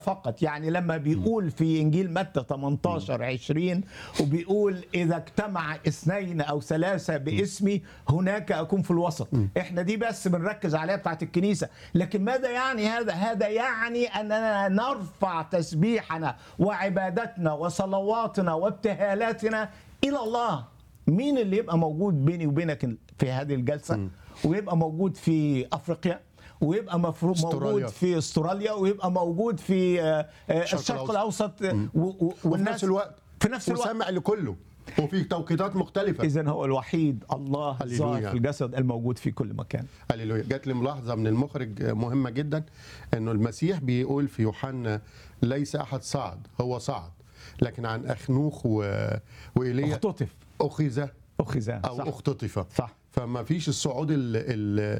فقط يعني لما بيقول في انجيل متى 18 20 وبيقول اذا اجتمع اثنين او ثلاثه باسمي هناك اكون في الوسط احنا دي بس بنركز عليها بتاعت الكنيسه لكن ماذا يعني هذا هذا يعني اننا نرفع تسبيحنا وعبادتنا وصلواتنا وابتهالاتنا الى الله مين اللي يبقى موجود بيني وبينك في هذه الجلسه ويبقى موجود في افريقيا ويبقى مفروض موجود استراليا. في استراليا ويبقى موجود في آه، آه، الشرق الشرق الأوسط. الاوسط و- و- وفي نفس الوقت في نفس الوقت وسامع لكله وفي توقيتات مختلفة اذا هو الوحيد الله هللويا. ظاهر في الجسد الموجود في كل مكان هللويا جات لي ملاحظة من المخرج مهمة جدا انه المسيح بيقول في يوحنا ليس احد صعد هو صعد لكن عن اخنوخ و... وايليا اختطف اخذ اخذ او صح اختطف صح فما فيش الصعود ال... ال...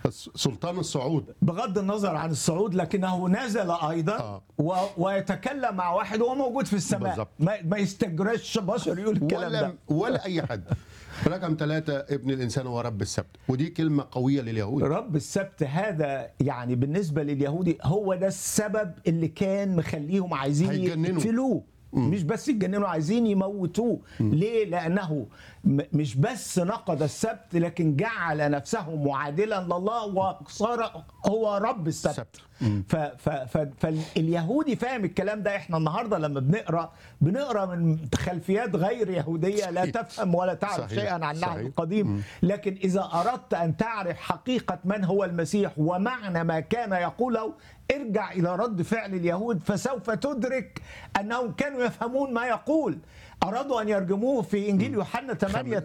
سلطان الصعود بغض النظر عن الصعود لكنه نزل ايضا آه. و... ويتكلم مع واحد وهو موجود في السماء بالظبط. ما, ما يستجرش بشر يقول الكلام ولا ده ولا اي حد رقم ثلاثة ابن الانسان هو رب السبت ودي كلمة قوية لليهود رب السبت هذا يعني بالنسبه لليهودي هو ده السبب اللي كان مخليهم عايزين هيجننوا. يقتلوه مش بس يتجننوا عايزين يموتوه ليه لانه م- مش بس نقض السبت لكن جعل نفسه معادلا لله وصار هو رب السبت السبت. ف ف ف فاليهودي فاهم الكلام ده احنا النهارده لما بنقرا بنقرا من خلفيات غير يهوديه لا صحيح. تفهم ولا تعرف صحيح. شيئا عن العهد صحيح. القديم لكن إذا أردت أن تعرف حقيقة من هو المسيح ومعنى ما كان يقوله ارجع إلى رد فعل اليهود فسوف تدرك أنهم كانوا يفهمون ما يقول أرادوا أن يرجموه في إنجيل يوحنا 8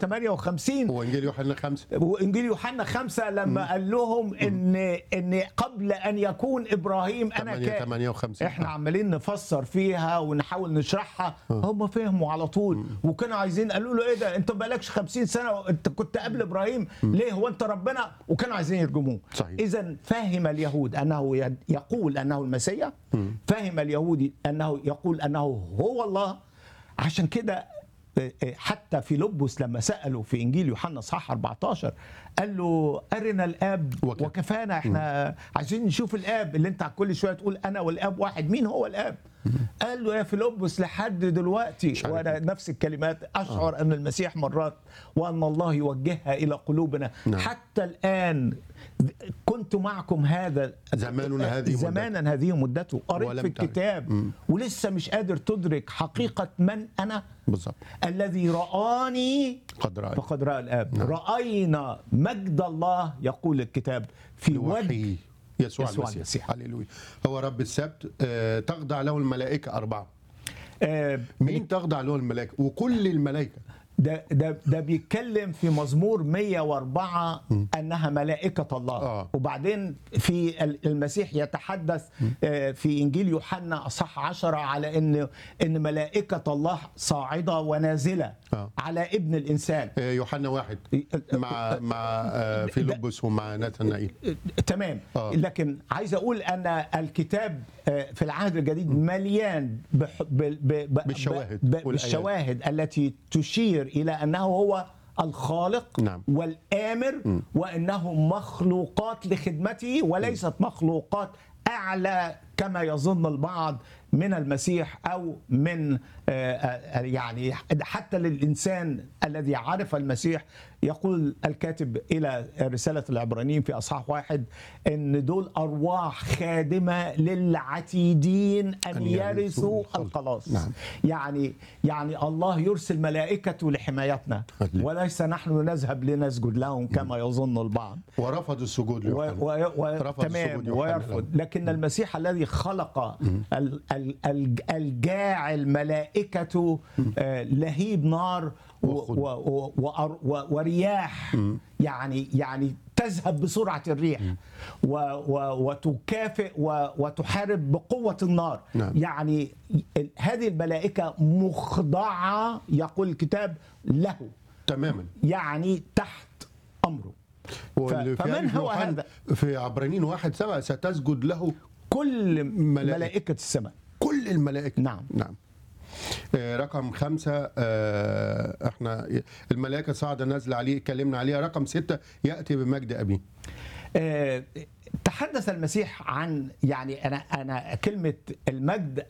58 وانجيل يوحنا خمسة وانجيل يوحنا خمسة لما قال لهم ان ان قبل ان يكون ابراهيم انا 8 كان 58 احنا عمالين نفسر فيها ونحاول نشرحها هم فهموا على طول وكانوا عايزين قالوا له ايه ده انت بقالكش 50 سنه انت كنت قبل ابراهيم ليه هو انت ربنا وكانوا عايزين يرجموه صحيح. اذا فهم اليهود انه ي- يقول انه المسيح فهم اليهودي انه يقول انه هو الله عشان كده آه، آه، حتى في لبس لما سالوا في انجيل يوحنا اصحاح 14 قال له ارنا الاب وكفى. وكفانا احنا عايزين نشوف الاب اللي انت كل شويه تقول انا والاب واحد مين هو الاب قال له يا فيلبس لحد دلوقتي عارف وانا نفس الكلمات اشعر ان المسيح مرات وان الله يوجهها الى قلوبنا نعم. حتى الان كنت معكم هذا زماننا هذه مدته. زمانا هذه مدته قريت ولم في تعرف. الكتاب مم. ولسه مش قادر تدرك حقيقه من انا بالظبط الذي رآني قد رأي فقد رأى الآب رأينا مجد الله يقول الكتاب في وجه وحي يسوع, يسوع المسيح, المسيح. هللويا هو رب السبت آه، تخضع له الملائكة أربعة آه، مين تخضع له الملائكة وكل الملائكة ده ده ده بيتكلم في مزمور 104 انها ملائكه الله آه. وبعدين في ال- المسيح يتحدث آه، في انجيل يوحنا اصح 10 على ان ان ملائكه الله صاعده ونازله آه. على ابن الانسان آه، يوحنا واحد مع مع آه، فيلبس ومع ناتنائيل تمام آه. لكن عايز اقول ان الكتاب آه، في العهد الجديد مليان بح- ب- ب- ب- بالشواهد ب- والآيات. بالشواهد التي تشير الى انه هو الخالق نعم. والامر وانهم مخلوقات لخدمته وليست مخلوقات اعلى كما يظن البعض من المسيح او من آه، آه، يعني حتى للانسان الذي عرف المسيح يقول الكاتب الى رساله العبرانيين في اصحاح واحد ان دول ارواح خادمه للعتيدين ان أن يرثوا يرثوا الخلق. الخلاص نعم. يعني يعني الله يرسل ملائكته لحمايتنا هللويا. وليس نحن نذهب لنسجد لهم كما يظن البعض ورفض السجود و ليوحنا و و رفض تمام السجود يوحنا ويرفض لكن المسيح الذي خلق ال- ال- ال- الجاعل ملائكته آه، لهيب نار و- وخد. و- و- وأر- و- ورياح يعني يعني تذهب بسرعه الريح و و وتكافئ و وتحارب بقوه النار نعم. يعني ال- هذه الملائكه مخضعه يقول الكتاب له تماما يعني تحت امره واللي في فمن آية هو يوحنا هذا؟ في عبرانيين واحد سبعة ستسجد له كل ملائكة. ملائكة السماء كل الملائكة نعم. نعم آه، رقم خمسة آه، احنا الملائكة صاعدة نازلة عليه اتكلمنا عليها رقم ستة يأتي بمجد أبيه آه، تحدث المسيح عن يعني انا انا كلمه المجد